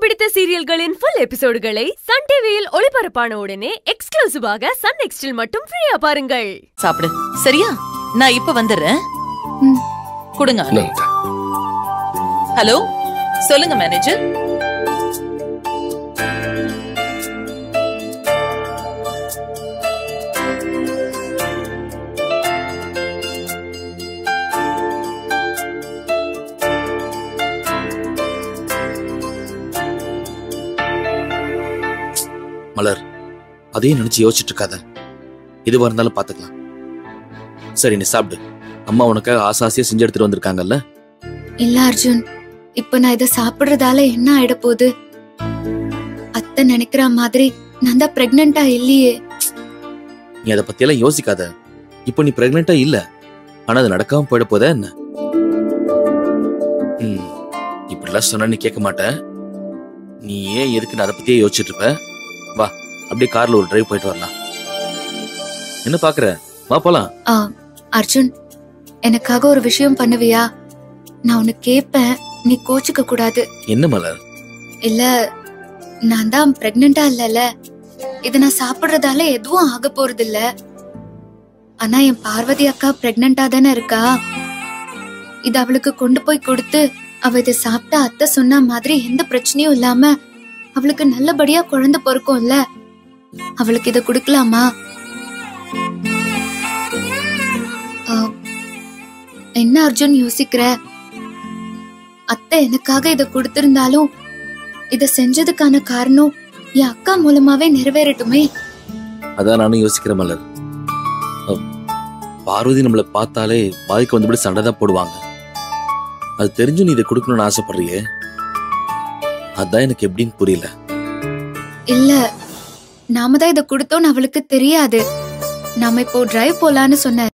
பிடித்த சீரியல்களின் full எபிசோடுகளை Sun டிவியில் ஒளிபரப்பான உடனே எக்ஸ்க்ளூசிவாக சன் நெக்ஸ்டில் மட்டும் ஃப்ரீயா பாருங்கள் சாப்பிடு சரியா நான் இப்ப வந்துடுறேன் ம். கொடுங்க இந்தாங்க. ஹலோ சொல்லுங்க மேனேஜர் மலர் அதையும் நினைச்சு யோசிச்சுட்டு இருக்காத எதுவா இருந்தாலும் பாத்துக்கலாம் சரி நீ சாப்பிடு அம்மா உனக்காக ஆசை ஆசையா செஞ்சு எடுத்துட்டு வந்திருக்காங்கல்ல இல்ல அர்ஜுன் இப்ப நான் இத சாப்பிடுறதால என்ன ஆயிட போகுது அத்தை நினைக்கிற மாதிரி நான் தான் பிரெக்னண்டா இல்லையே நீ அதை பத்தி எல்லாம் யோசிக்காத இப்போ நீ பிரெக்னெண்டா இல்ல ஆனா அது நடக்காம போயிட போதா என்ன ம் இப்படிலாம் சொன்னா நீ கேட்க மாட்ட நீ ஏன் எதுக்கு நான் அதை பத்தியே யோசிச்சுட்டு இருப்ப வா அப்படியே கார்ல ஒரு டிரைவ் போயிட்டு வரலாம் என்ன பாக்குற வா போலாம் ஆ, அர்ஜுன் எனக்காக ஒரு விஷயம் பண்ணுவியா நான் உன்னை கேட்பேன் நீ கோச்சுக்க கூடாது என்ன மலர் இல்ல நான் தான் பிரெக்னண்டா இல்லல இத நான் சாப்பிடுறதால எதுவும் ஆக போறது இல்ல ஆனா என் பார்வதி அக்கா பிரெக்னண்டா தானே இருக்கா இது அவளுக்கு கொண்டு போய் கொடுத்து அவ இதை சாப்பிட்டா அத்தை சொன்ன மாதிரி எந்த பிரச்சனையும் இல்லாம அவளுக்கு நல்லபடியா குழந்தை பிறக்கும்ல அவளுக்கு இத கொடுக்கலாமா ஆ, என்ன அர்ஜுன் யோசிக்கிற அத்தை எனக்காக இத கொடுத்திருந்தாலும் இத செஞ்சதுக்கான காரணம் என் அக்கா மூலமாவே நிறைவேறட்டுமே அதான் நானும் யோசிக்கிறேன் மலர் அஹ், பார்வதி நம்மளை பார்த்தாலே வாய்க்கு வந்தபடி சண்டை தான் போடுவாங்க அது தெரிஞ்சு நீ இதை கொடுக்கணும்னு ஆசைப்படுறியே அதான் எனக்கு எப்படின்னு புரியல இல்ல நாம தான் இத கொடுத்தோம்னு அவளுக்கு தெரியாது நாம இப்போ டிரைவ் போலான்னு சொன்ன